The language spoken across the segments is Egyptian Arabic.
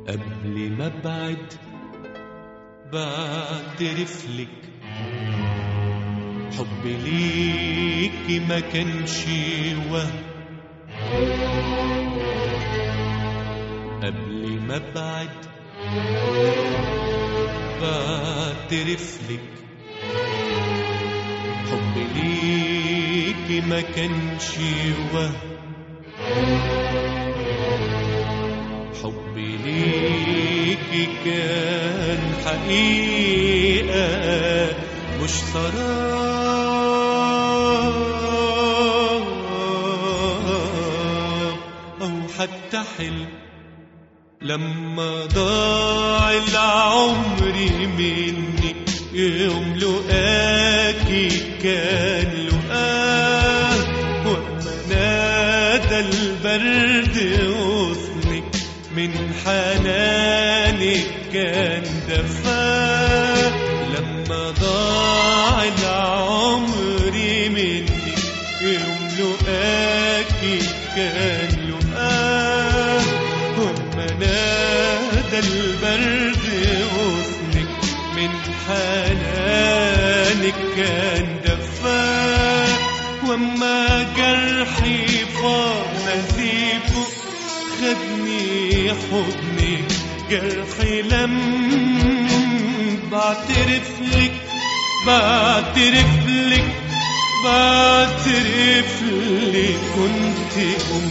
قبل ما ابعد بعترف لك حبي ليكي ما كانش وهم قبل ما ابعد بعترف لك حبي ليكي ما كانش وهم حبي ليكي كان حقيقة مش سراب أو حتى حلم لما ضاع العمر مني يوم لقاكي كان لقاه وما نادى البرد غصنك من حنانك كان دفاه لما ضاع العمر مني يوم لقاكي كان لقاه وما نادى البرد غصنك من حنانك كان دفاه وما جرحي فاض نزيفه خدني حضني جرحي لم بعترف لك بعترف لك بعترف لك كنت أم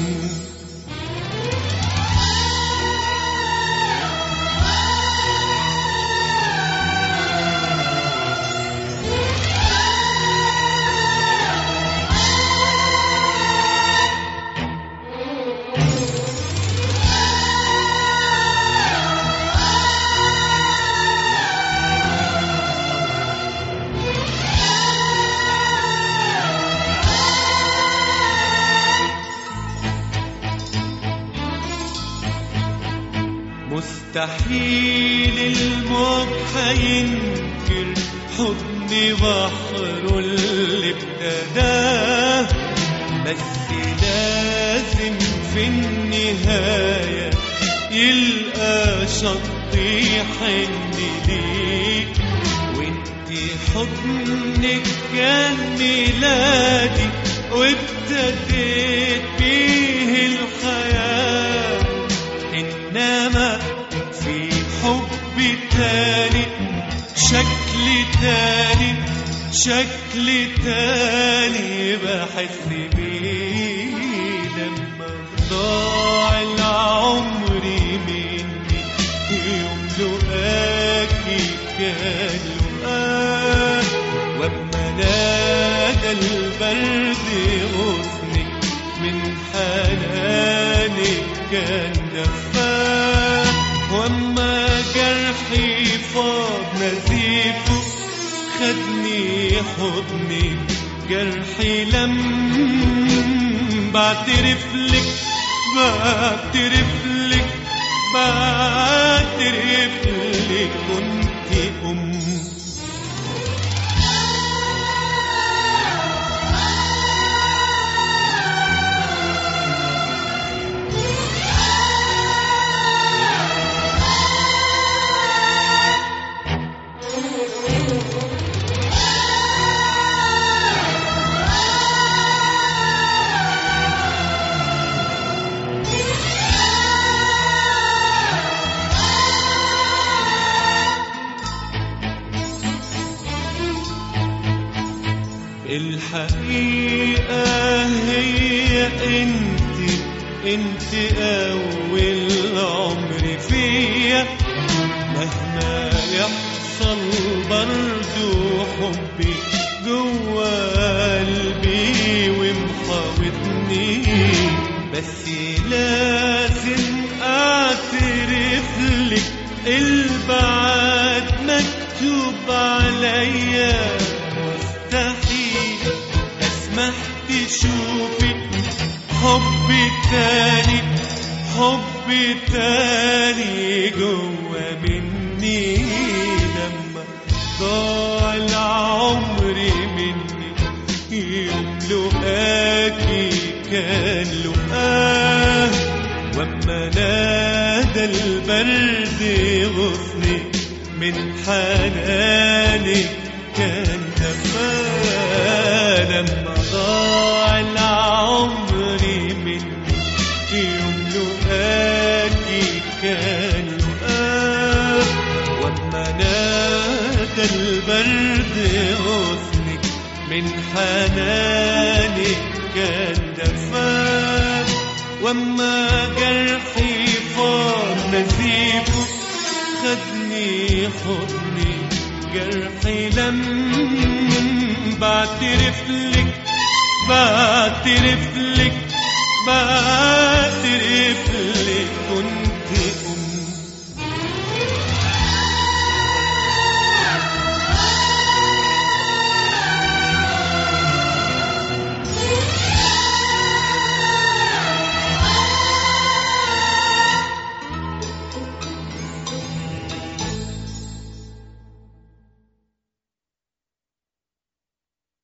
مستحيل الموج هينكر حضن بحره اللي ابتداه بس لازم في النهاية يلقى شط يحن ليك وانت حضنك كان ميلادي وابتديت بيه الحياة إنما في حب تاني شكل تاني شكل تاني بحس بيه لما ضاع العمر مني يوم لقاكي كان لقاك وما نادى البرد غصنك من حنانك كان دفاه وما جرحي فاض نزيفه خدني حضني جرحي لم بعترف لك بعترف لك بعترف لك كنت أم الحقيقة هي انت انت اول عمر فيا مهما يحصل برضو حبي جوا قلبي ومحاوطني بس لازم اعترف لك البعد مكتوب عليا مستحيل اسمح تشوفي حب تاني حب تاني جوا مني لما ضاع العمر مني يوم لقاكي كان لقاه وأما نادى البرد غصني من حنانك كان دفا لما ضاع العمر مني في يوم لقاكي كان لقاك وأما نادى البرد غصنك من حنانك كان دفاك واما جرحي فار نزيفه خدني حضني جرحي لم بعترف لك بعترف لك بعترف لك